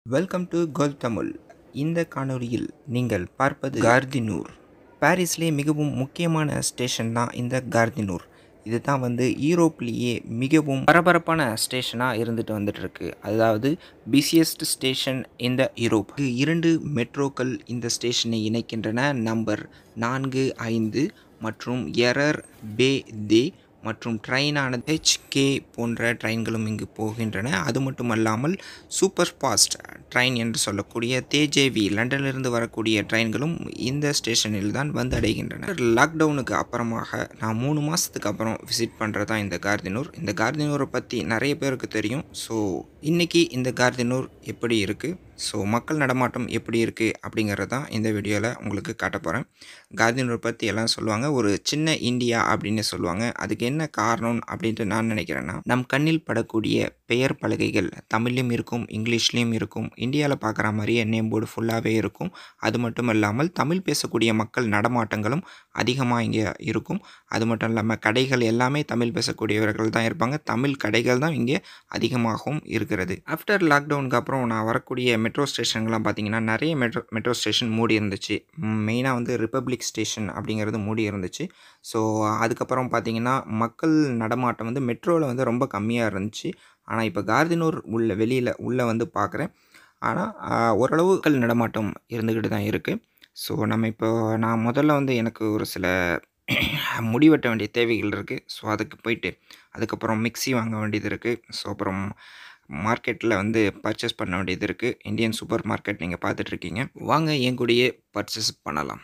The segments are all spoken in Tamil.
வெல்கம் டு கோல் தமிழ் இந்த காணொளியில் நீங்கள் பார்ப்பது கார்தினூர் பாரிஸ்லேயே மிகவும் முக்கியமான ஸ்டேஷன் தான் இந்த கார்தினூர் இது தான் வந்து யூரோப்லேயே மிகவும் பரபரப்பான ஸ்டேஷனாக இருந்துட்டு வந்துட்டு இருக்கு அதாவது பிஸியஸ்ட் ஸ்டேஷன் இந்த யூரோப் இரண்டு மெட்ரோக்கள் இந்த ஸ்டேஷனை இணைக்கின்றன நம்பர் நான்கு ஐந்து மற்றும் எரர் பே தே மற்றும் ட்ரெயினானது ஹெச்கே போன்ற ட்ரெயின்களும் இங்கு போகின்றன அது மட்டுமல்லாமல் சூப்பர் ஃபாஸ்ட் ட்ரெயின் என்று சொல்லக்கூடிய தேஜேவி லண்டனிலிருந்து வரக்கூடிய ட்ரெயின்களும் இந்த ஸ்டேஷனில் தான் வந்து அடைகின்றன லாக்டவுனுக்கு அப்புறமாக நான் மூணு மாதத்துக்கு அப்புறம் விசிட் பண்ணுறது தான் இந்த கார்தினூர் இந்த கார்தினூரை பற்றி நிறைய பேருக்கு தெரியும் ஸோ இன்றைக்கி இந்த கார்தினூர் எப்படி இருக்குது ஸோ மக்கள் நடமாட்டம் எப்படி இருக்குது அப்படிங்கிறது தான் இந்த வீடியோவில் உங்களுக்கு காட்ட போகிறேன் கார்தினூர் பற்றி எல்லாம் சொல்லுவாங்க ஒரு சின்ன இந்தியா அப்படின்னு சொல்லுவாங்க அதுக்கு என்ன காரணம் அப்படின்ட்டு நான் நினைக்கிறேன்னா நம் கண்ணில் படக்கூடிய பெயர் பலகைகள் தமிழ்லையும் இருக்கும் இங்கிலீஷ்லேயும் இருக்கும் இந்தியாவில் பார்க்குற மாதிரியே நேம் போர்டு ஃபுல்லாகவே இருக்கும் அது மட்டும் இல்லாமல் தமிழ் பேசக்கூடிய மக்கள் நடமாட்டங்களும் அதிகமாக இங்கே இருக்கும் அது மட்டும் இல்லாமல் கடைகள் எல்லாமே தமிழ் பேசக்கூடியவர்கள் தான் இருப்பாங்க தமிழ் கடைகள் தான் இங்கே அதிகமாகவும் இருக்கிறது ஆஃப்டர் லாக்டவுனுக்கு அப்புறம் நான் வரக்கூடிய மெட்ரோ ஸ்டேஷன்கள்லாம் பார்த்தீங்கன்னா நிறைய மெட்ரோ மெட்ரோ ஸ்டேஷன் மூடி இருந்துச்சு மெயினாக வந்து ரிப்பப்ளிக் ஸ்டேஷன் அப்படிங்கிறது மூடி இருந்துச்சு ஸோ அதுக்கப்புறம் பார்த்தீங்கன்னா மக்கள் நடமாட்டம் வந்து மெட்ரோவில் வந்து ரொம்ப கம்மியாக இருந்துச்சு ஆனால் இப்போ கார்தினூர் உள்ள வெளியில் உள்ளே வந்து பார்க்குறேன் ஆனால் ஓரளவு மக்கள் நடமாட்டம் இருந்துக்கிட்டு தான் இருக்குது ஸோ நம்ம இப்போ நான் முதல்ல வந்து எனக்கு ஒரு சில முடி வெட்ட வேண்டிய தேவைகள் இருக்குது ஸோ அதுக்கு போயிட்டு அதுக்கப்புறம் மிக்ஸி வாங்க வேண்டியது இருக்குது ஸோ அப்புறம் மார்க்கெட்டில் வந்து பர்ச்சேஸ் பண்ண வேண்டியது இருக்குது இந்தியன் சூப்பர் மார்க்கெட் நீங்கள் பார்த்துட்ருக்கீங்க வாங்க என் கூடயே பர்ச்சேஸ் பண்ணலாம்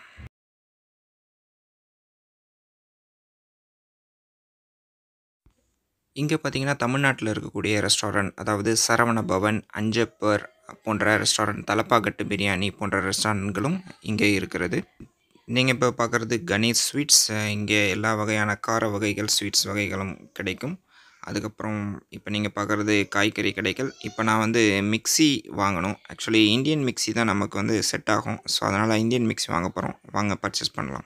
இங்கே பார்த்தீங்கன்னா தமிழ்நாட்டில் இருக்கக்கூடிய ரெஸ்டாரண்ட் அதாவது சரவண பவன் அஞ்சப்பர் போன்ற ரெஸ்டாரண்ட் தலப்பாக்கட்டு பிரியாணி போன்ற ரெஸ்டாரண்ட்களும் இங்கே இருக்கிறது நீங்கள் இப்போ பார்க்குறது கணேஷ் ஸ்வீட்ஸ் இங்கே எல்லா வகையான கார வகைகள் ஸ்வீட்ஸ் வகைகளும் கிடைக்கும் அதுக்கப்புறம் இப்போ நீங்கள் பார்க்குறது காய்கறி கடைகள் இப்போ நான் வந்து மிக்சி வாங்கணும் ஆக்சுவலி இந்தியன் மிக்சி தான் நமக்கு வந்து செட் ஆகும் ஸோ அதனால் இந்தியன் மிக்சி வாங்க போகிறோம் வாங்க பர்ச்சேஸ் பண்ணலாம்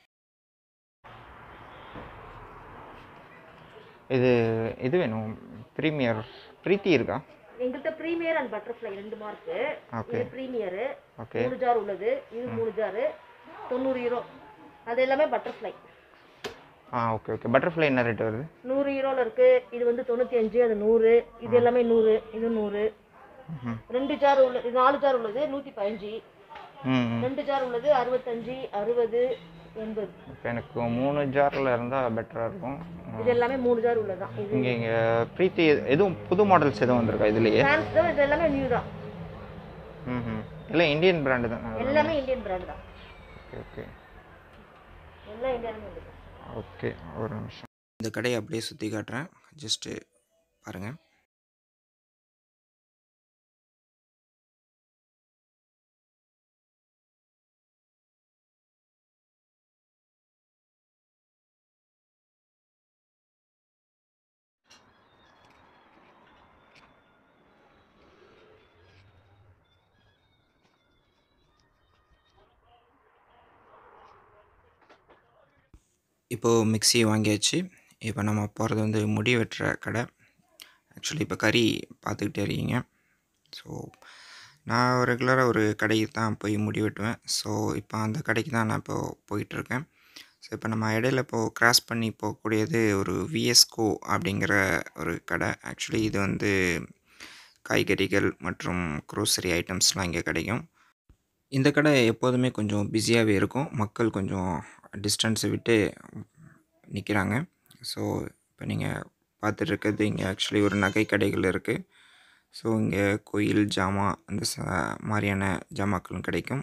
இது இது வேணும் ப்ரீமியர் ப்ரீத்தி இருக்கா எங்கள்கிட்ட ப்ரீமியர் அண்ட் பட்டர்ஃப்ளை ரெண்டு மார்க்கு ஓகே இது ப்ரீமியரு ஓகே மூணு ஜார் உள்ளது இது மூணு ஜாரு தொண்ணூறு ஹீரோ அது எல்லாமே பட்டர்ஃப்ளை ஆ ஓகே ஓகே பட்டர்ஃப்ளை என்ன ரேட் வருது நூறு ஹீரோவில் இருக்கு இது வந்து தொண்ணூற்றி அஞ்சு அது நூறு இது எல்லாமே நூறு இது நூறு ம்ஹும். ரெண்டு ஜார் உள்ளது இது நாலு ஜார் உள்ளது நூற்றி பதினஞ்சு ம் ம். ரெண்டு ஜார் உள்ளது அறுபத்தஞ்சு அறுபது எண்பது இப்போ எனக்கு மூணு ஜாரில் இருந்தால் பெட்டராக இருக்கும் இது எல்லாமே மூணு ஜார் உள்ளதுதான் இது இங்கே இங்கே ப்ரீத்தி எதுவும் புது மாடல்ஸ் எதுவும் வந்திருக்கா இதுலேயே ஃபேன்ஸ் தான் இது எல்லாமே நியூ தான் ம் ம் இல்லை இந்தியன் பிராண்டு தான் எல்லாமே இந்தியன் பிராண்ட் தான் ஓகே ஓகே எல்லாம் இந்தியாவில் உள்ளது ஓகே ஒரு நிமிஷம் இந்த கடையை அப்படியே சுற்றி காட்டுறேன் ஜஸ்ட்டு பாருங்கள் இப்போது மிக்ஸி வாங்கியாச்சு இப்போ நம்ம போகிறது வந்து முடி வெட்டுற கடை ஆக்சுவலி இப்போ கறி பார்த்துக்கிட்டே இருக்கீங்க ஸோ நான் ரெகுலராக ஒரு கடைக்கு தான் போய் முடி வெட்டுவேன் ஸோ இப்போ அந்த கடைக்கு தான் நான் இப்போ போயிட்டுருக்கேன் ஸோ இப்போ நம்ம இடையில இப்போது கிராஸ் பண்ணி போகக்கூடியது ஒரு விஎஸ்கோ அப்படிங்கிற ஒரு கடை ஆக்சுவலி இது வந்து காய்கறிகள் மற்றும் க்ரோசரி ஐட்டம்ஸ்லாம் இங்கே கிடைக்கும் இந்த கடை எப்போதுமே கொஞ்சம் பிஸியாகவே இருக்கும் மக்கள் கொஞ்சம் டிஸ்டன்ஸை விட்டு நிற்கிறாங்க ஸோ இப்போ நீங்கள் பார்த்துட்ருக்கிறது இங்கே ஆக்சுவலி ஒரு நகை கடைகள் இருக்குது ஸோ இங்கே கோயில் ஜாமா அந்த ச மாதிரியான ஜாமாக்களும் கிடைக்கும்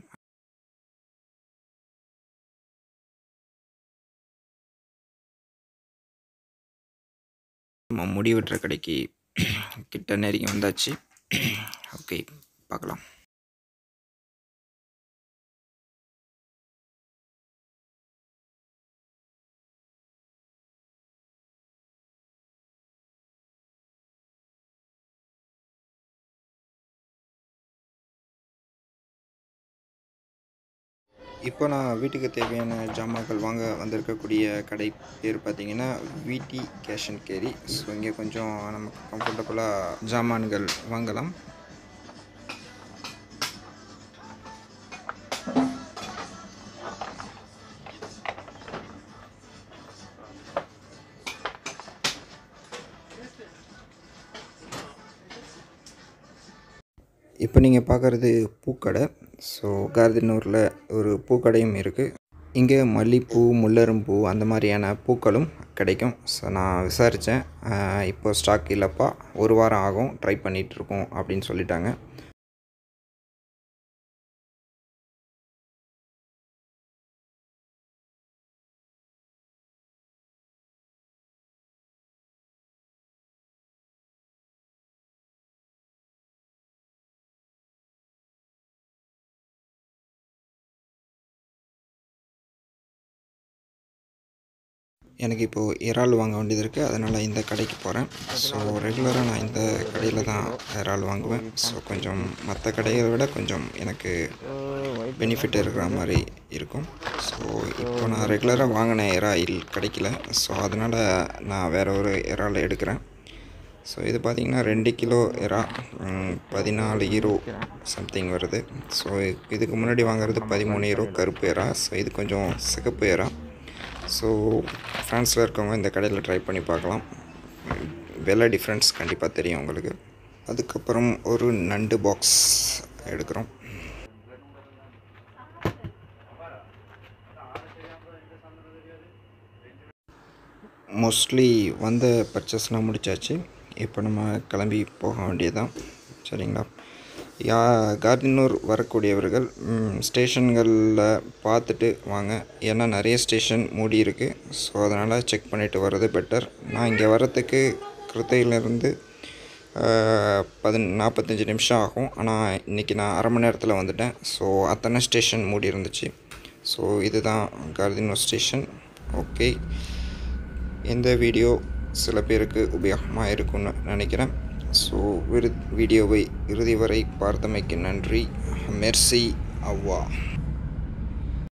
நம்ம முடி வெட்டுற கடைக்கு கிட்ட நெருங்கி வந்தாச்சு ஓகே பார்க்கலாம் இப்போ நான் வீட்டுக்கு தேவையான ஜாமான்கள் வாங்க வந்திருக்கக்கூடிய கடை பேர் பார்த்தீங்கன்னா விடி கேஷ் அண்ட் கேரி ஸோ இங்கே கொஞ்சம் நமக்கு கம்ஃபர்டபுளாக ஜாமான்கள் வாங்கலாம் இப்போ நீங்கள் பார்க்குறது பூக்கடை ஸோ கார்தினூரில் ஒரு பூக்கடையும் இருக்குது இங்கே மல்லிப்பூ முல்லரும்பூ அந்த மாதிரியான பூக்களும் கிடைக்கும் ஸோ நான் விசாரித்தேன் இப்போ ஸ்டாக் இல்லைப்பா ஒரு வாரம் ஆகும் ட்ரை பண்ணிகிட்ருக்கோம் அப்படின்னு சொல்லிட்டாங்க எனக்கு இப்போது இறால் வாங்க வேண்டியது இருக்குது அதனால் இந்த கடைக்கு போகிறேன் ஸோ ரெகுலராக நான் இந்த கடையில் தான் இறால் வாங்குவேன் ஸோ கொஞ்சம் மற்ற கடைகளை விட கொஞ்சம் எனக்கு பெனிஃபிட் இருக்கிற மாதிரி இருக்கும் ஸோ இப்போ நான் ரெகுலராக வாங்கின இறால் கிடைக்கல ஸோ அதனால் நான் வேறு ஒரு இறால் எடுக்கிறேன் ஸோ இது பார்த்திங்கன்னா ரெண்டு கிலோ இறா ம், பதினாலு ஈரோ சம்திங் வருது ஸோ இதுக்கு முன்னாடி வாங்குறது பதிமூணு ஈரோ கருப்பு இறா ஸோ இது கொஞ்சம் சிகப்பு இறா ஸோ ஃப்ரான்ஸில் இருக்கவங்க இந்த கடையில் ட்ரை பண்ணி பார்க்கலாம் விலை டிஃப்ரென்ஸ் கண்டிப்பாக தெரியும் உங்களுக்கு அதுக்கப்புறம் ஒரு நண்டு பாக்ஸ் எடுக்கிறோம் மோஸ்ட்லி வந்த பர்ச்சேஸ்லாம் முடிச்சாச்சு இப்போ நம்ம கிளம்பி போக வேண்டியதுதான் சரிங்களா யா கார்டினூர் வரக்கூடியவர்கள் ஸ்டேஷன்களில் பார்த்துட்டு வாங்க ஏன்னா நிறைய ஸ்டேஷன் மூடி இருக்குது ஸோ அதனால் செக் பண்ணிவிட்டு வர்றது பெட்டர் நான் இங்கே வரத்துக்கு கிருத்தையிலேருந்து பதின நாற்பத்தஞ்சு நிமிஷம் ஆகும் ஆனால் இன்றைக்கி நான் அரை மணி நேரத்தில் வந்துட்டேன் ஸோ அத்தனை ஸ்டேஷன் மூடி இருந்துச்சு ஸோ இதுதான் கார்தினூர் ஸ்டேஷன் ஓகே இந்த வீடியோ சில பேருக்கு உபயோகமாக இருக்கும்னு நினைக்கிறேன் ஸோ விரு வீடியோவை இறுதி வரை பார்த்தமைக்கு நன்றி மெர்சி அவ்வா